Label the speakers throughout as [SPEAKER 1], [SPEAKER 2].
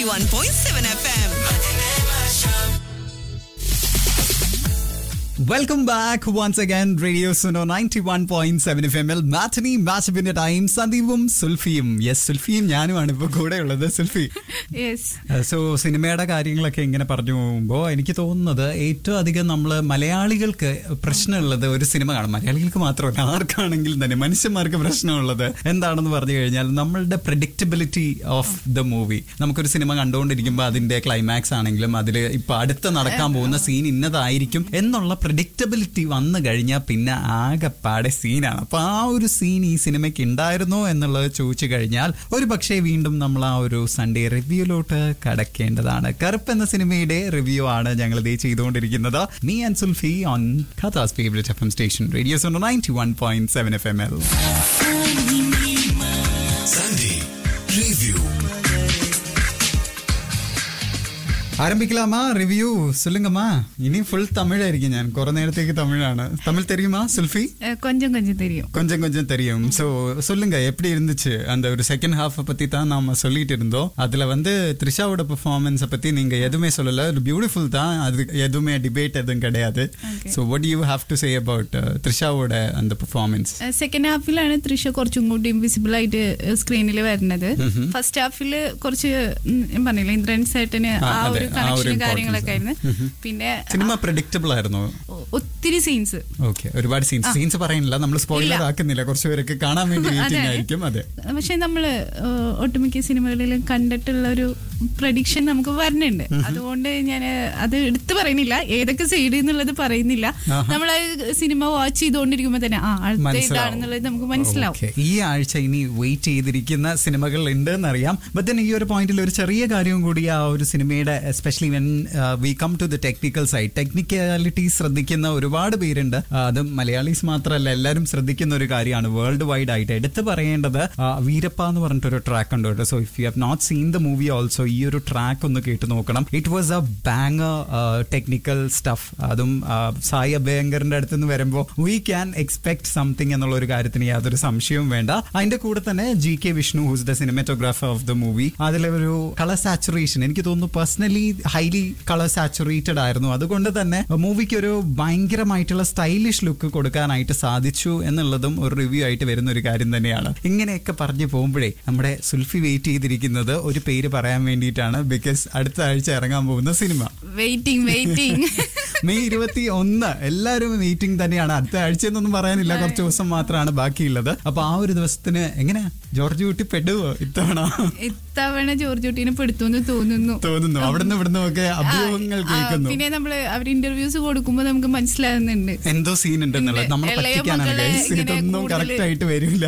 [SPEAKER 1] 91.7 FM.
[SPEAKER 2] Welcome back once again radio Suno ninety one point seven F M L matinee മാച്ചപ്പിന്റെ time സന്ദീപും സുൽഫിയും yes സുൽഫിയും ഞാനുമാണ് ഇപ്പൊ കൂടെ ഉള്ളത് സുൽഫി
[SPEAKER 3] യെസ്
[SPEAKER 2] സോ സിനിമയുടെ കാര്യങ്ങളൊക്കെ ഇങ്ങനെ പറഞ്ഞു പോകുമ്പോൾ എനിക്ക് തോന്നുന്നത് ഏറ്റവും അധികം നമ്മൾ മലയാളികൾക്ക് പ്രശ്നമുള്ളത് ഒരു സിനിമ കാണും മലയാളികൾക്ക് മാത്രമല്ല ആർക്കാണെങ്കിലും തന്നെ മനുഷ്യന്മാർക്ക് പ്രശ്നമുള്ളത് എന്താണെന്ന് പറഞ്ഞു കഴിഞ്ഞാൽ നമ്മളുടെ പ്രഡിക്റ്റബിലിറ്റി ഓഫ് ദ മൂവി നമുക്കൊരു സിനിമ കണ്ടുകൊണ്ടിരിക്കുമ്പോൾ അതിന്റെ ക്ലൈമാക്സ് ആണെങ്കിലും അതിൽ ഇപ്പൊ അടുത്ത് നടക്കാൻ പോകുന്ന സീൻ ഇന്നതായിരിക്കും എന്നുള്ള പ്രഡിക്റ്റബിലിറ്റി വന്നു കഴിഞ്ഞാൽ പിന്നെ ആകെപ്പാടെ സീനാണ് അപ്പൊ ആ ഒരു സീൻ ഈ സിനിമയ്ക്ക് ഉണ്ടായിരുന്നോ എന്നുള്ളത് ചോദിച്ചു കഴിഞ്ഞാൽ ഒരു പക്ഷേ വീണ്ടും നമ്മൾ ആ ഒരു സൺഡേ റിവ്യൂലോട്ട് കടക്കേണ്ടതാണ് കറുപ്പ് എന്ന സിനിമയുടെ റിവ്യൂ ആണ് ഞങ്ങൾ ഇതേ ചെയ്തുകൊണ്ടിരിക്കുന്നത് me and Zulfi on Qatar's favourite F M station radios ninety one point seven F M L
[SPEAKER 4] Sunday Review.
[SPEAKER 2] ஆரம்பிக்கலாமா ரிவ்யூ சொல்லுங்கம்மா இனி ஃபுல் தமிழாയിരിക്കും ഞാൻ കുറെ നേരത്തേക്ക് തമിഴാണ് தமிழ் தெரியுமா சுல்ஃபி
[SPEAKER 3] கொஞ்சம் கொஞ்சம் தெரியும்
[SPEAKER 2] கொஞ்சம் கொஞ்சம் தெரியும் ஸோ சொல்லுங்க எப்படி இருந்துச்சு அந்த ஒரு செகண்ட் ஹாஃப் பத்தி தான் நாம சொல்லிட்டு இருந்தோம் அதுல வந்து த்ரிஷாவோட பெர்ஃபார்மன்ஸை பத்தி நீங்க எதுவுமே சொல்லல ஒரு பியூட்டிஃபுல் தான் அது எதுவுமே டிபேட் எதுவும் கிடையாது so what you have to say about த்ரிஷாவோட அந்த பெர்ஃபார்மன்ஸ்
[SPEAKER 3] സെക്കൻഡ് ഹാഫിലാണ് തൃശ കുറച്ചും കൂടി ഇൻവിസിബിൾ ആയിട്ട് സ്ക്രീനിൽ വരുന്നത് ഫസ്റ്റ് ഹാഫിൽ കുറച്ച് ഉം, ഞാൻ പറഞ്ഞില്ല ഇന്ദ്രൻ സേട്ടന്
[SPEAKER 2] ആ,
[SPEAKER 3] ആ
[SPEAKER 2] അതെ,
[SPEAKER 3] ഒരു
[SPEAKER 2] ആ ഒരു
[SPEAKER 3] കണക്ഷനും
[SPEAKER 2] importance.
[SPEAKER 3] കാര്യങ്ങളൊക്കെ ആയിരുന്നു പിന്നെ
[SPEAKER 2] സിനിമ പ്രഡിക്റ്റബിൾ ആയിരുന്നു
[SPEAKER 3] ഒ- ഒത്തിരി സീൻസ്
[SPEAKER 2] ഓക്കെ ഒരുപാട് സീൻസ് സീൻസ് പറയുന്നില്ല നമ്മൾ സ്പോയിലർ
[SPEAKER 3] ഇല്ല.
[SPEAKER 2] ആക്കുന്നില്ല കുറച്ച് പേരൊക്കെ കാണാൻ വേണ്ടി വെയിറ്റിംഗ് ആയിരിക്കും അതെ
[SPEAKER 3] പക്ഷെ നമ്മള് ഏഹ്, ഒട്ടുമിക്ക സിനിമകളിലും കണ്ടിട്ടുള്ള ഒരു പ്രഡിക്ഷൻ നമുക്ക് വരുന്നുണ്ട് അതുകൊണ്ട് ഞാൻ അത് എടുത്തു പറയുന്നില്ല ഏതൊക്കെ സൈഡ് എന്നുള്ളത് പറയുന്നില്ല
[SPEAKER 2] ആഹാ.
[SPEAKER 3] നമ്മൾ സിനിമ വാച്ച് ചെയ്തുകൊണ്ടിരിക്കുമ്പോ തന്നെ ആ അടുത്ത
[SPEAKER 2] മനസ്സിലാവും.
[SPEAKER 3] ഇതാണെന്നുള്ളത് നമുക്ക് മനസ്സിലാവും
[SPEAKER 2] Okay. ഈ ആഴ്ച ഇനി വെയിറ്റ് ചെയ്തിരിക്കുന്ന സിനിമകൾ ഉണ്ട് എന്നറിയാം ബട്ട് then ഈ ഒരു പോയിന്റിൽ ഒരു ചെറിയ കാര്യവും കൂടി ആ ഒരു സിനിമയുടെ especially when we come to the technical side technicality ശ്രദ്ധിക്കുന്ന ഒരുപാട് പേരുണ്ട് ആ, അത് മലയാളീസ് മാത്രമല്ല എല്ലാവരും ശ്രദ്ധിക്കുന്ന ഒരു കാര്യമാണ് വേൾഡ് വൈഡ് ആയിട്ട് എടുത്തു പറയേണ്ടത് ആ, വീരപ്പ എന്ന് പറഞ്ഞിട്ടൊരു ട്രാക്ക് ഉണ്ട് കേട്ടോ so if you have not seen the movie also ഈ ഒരു ട്രാക്ക് ഒന്ന് കേട്ട് നോക്കണം it was a bang technical stuff അതും ആ, സായി അഭയങ്കറിന്റെ അടുത്ത് നിന്ന് വരുമ്പോൾ വി ക്യാൻ എക്സ്പെക്ട് സംതിങ് എന്നുള്ള ഒരു കാര്യത്തിന് യാതൊരു സംശയവും വേണ്ട അതിന്റെ കൂടെ തന്നെ G K Vishnu who's the cinematographer of the movie അതിലെ ഒരു കളർ സാച്ചുറേഷൻ എനിക്ക് തോന്നുന്നു പേഴ്സണലി ഹൈലി കളർ സാച്ചുറേറ്റഡ് ആയിരുന്നു അതുകൊണ്ട് തന്നെ മൂവിക്ക് ഒരു ഭയങ്കരമായിട്ടുള്ള സ്റ്റൈലിഷ് ലുക്ക് കൊടുക്കാനായിട്ട് സാധിച്ചു എന്നുള്ളതും ഒരു റിവ്യൂ ആയിട്ട് വരുന്ന ഒരു കാര്യം തന്നെയാണ് ഇങ്ങനെയൊക്കെ പറഞ്ഞു പോകുമ്പോഴേ നമ്മുടെ സുൽഫി വെയിറ്റ് ചെയ്തിരിക്കുന്നത് ഒരു പേര് പറയാൻ വേണ്ടിയിട്ടാണ് ബിക്കോസ് അടുത്ത ആഴ്ച ഇറങ്ങാൻ പോകുന്ന സിനിമ
[SPEAKER 3] വെയിറ്റിംഗ് വെയിറ്റിംഗ്
[SPEAKER 2] മെയ് ഇരുപത്തി ഒന്ന് എല്ലാവരും മീറ്റിംഗ് തന്നെയാണ് അടുത്ത ആഴ്ച എന്നൊന്നും പറയാനില്ല കുറച്ച് ദിവസം മാത്രമാണ് ബാക്കിയുള്ളത് അപ്പൊ ആ ഒരു ദിവസത്തിന് എങ്ങനെ ജോർജ് കുട്ടി പെടുവോ ഇത്തവണ
[SPEAKER 3] ഇത്തവണ ജോർജ് കുട്ടീനെ പെടുത്തുമെന്ന് തോന്നുന്നു
[SPEAKER 2] തോന്നുന്നു അവിടുന്ന് ഇവിടുന്ന് ഒക്കെ അഭ്യൂഹങ്ങൾ
[SPEAKER 3] ആ,
[SPEAKER 2] കേൾക്കുന്നു
[SPEAKER 3] പിന്നെ നമ്മള് അവർ ഇന്റർവ്യൂസ് കൊടുക്കുമ്പോ നമുക്ക് മനസ്സിലാകുന്നുണ്ട്
[SPEAKER 2] എന്തോ സീൻ ഉണ്ടെന്നുള്ളത് നമ്മൾ
[SPEAKER 3] ഇളയ
[SPEAKER 2] പറ്റിക്കാനാണ്
[SPEAKER 3] മകളെ
[SPEAKER 2] guys.
[SPEAKER 3] ഇങ്ങനെ
[SPEAKER 2] ഇതൊന്നും
[SPEAKER 3] കൂടുതല്
[SPEAKER 2] കറക്റ്റ് ആയിട്ട് വരില്ല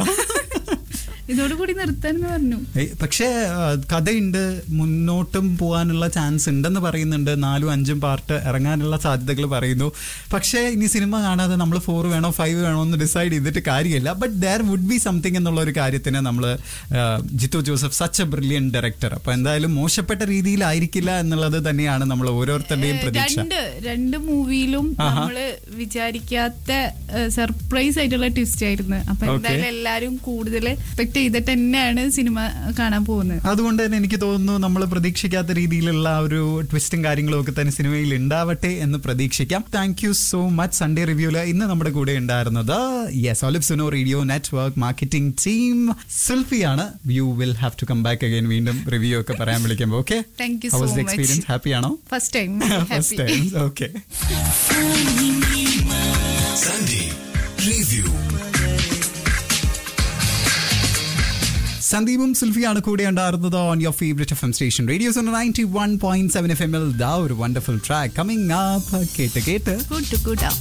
[SPEAKER 3] ഇതോടുകൂടി നിർത്താന്ന് പറഞ്ഞു
[SPEAKER 2] ഏയ് പക്ഷേ ആ, കഥയുണ്ട് മുന്നോട്ടും പോകാനുള്ള ചാൻസ് ഉണ്ടെന്ന് പറയുന്നുണ്ട് നാലും അഞ്ചും പാർട്ട് ഇറങ്ങാനുള്ള സാധ്യതകൾ പറയുന്നു പക്ഷേ ഇനി സിനിമ കാണാതെ നമ്മൾ ഫോർ വേണോ ഫൈവ് വേണോ എന്ന് ഡിസൈഡ് ചെയ്തിട്ട് കാര്യമില്ല but there would be something എന്നുള്ള ഒരു കാര്യത്തിന് നമ്മൾ Jeethu Joseph such a brilliant director അപ്പൊ എന്തായാലും മോശപ്പെട്ട രീതിയിലായിരിക്കില്ല എന്നുള്ളത് തന്നെയാണ് നമ്മൾ ഓരോരുത്തരുടെയും പ്രതീക്ഷ
[SPEAKER 3] രണ്ട് രണ്ട് മൂവിയിലും നമ്മള് വിചാരിക്കാത്ത സർപ്രൈസ് ആയിട്ടുള്ള ട്വിസ്റ്റ് ആയിരുന്നു അപ്പൊ
[SPEAKER 2] Okay.
[SPEAKER 3] എന്തായാലും എല്ലാരും കൂടുതൽ എക്സ്പെക്ട് ചെയ്തിട്ട് തന്നെയാണ് സിനിമ കാണാൻ പോകുന്നത്
[SPEAKER 2] അതുകൊണ്ട് തന്നെ എനിക്ക് തോന്നുന്നു നമ്മൾ പ്രതീക്ഷിക്കാത്ത രീതിയിലുള്ള ആ ഒരു ട്വിസ്റ്റും കാര്യങ്ങളും ഒക്കെ തന്നെ സിനിമയിൽ ഉണ്ടാവട്ടെ എന്ന് പ്രതീക്ഷിക്കാം thank you so much Sunday റിവ്യൂല് ഇന്ന് നമ്മുടെ കൂടെ ഉണ്ടായിരുന്നത് yes Olive Suno radio network marketing team സെൽഫിയാണ് you will have to come back again വീണ്ടും റിവ്യൂ ഒക്കെ പറയാൻ വിളിക്കുമ്പോൾ okay
[SPEAKER 3] Thank you so much.
[SPEAKER 2] Experience happy ആണോ
[SPEAKER 3] first time
[SPEAKER 2] first
[SPEAKER 3] happy
[SPEAKER 2] time okay
[SPEAKER 4] Sunday Review.
[SPEAKER 2] സന്ദീപും സുൽഫിയാണ് കൂടെ ഉണ്ടായിരുന്നത് on your favourite F M station radios ninety one point seven F M L the ഒരു wonderful track coming കേട്ട് കേട്ട്
[SPEAKER 3] കൂട്ടു കൂട്ടാം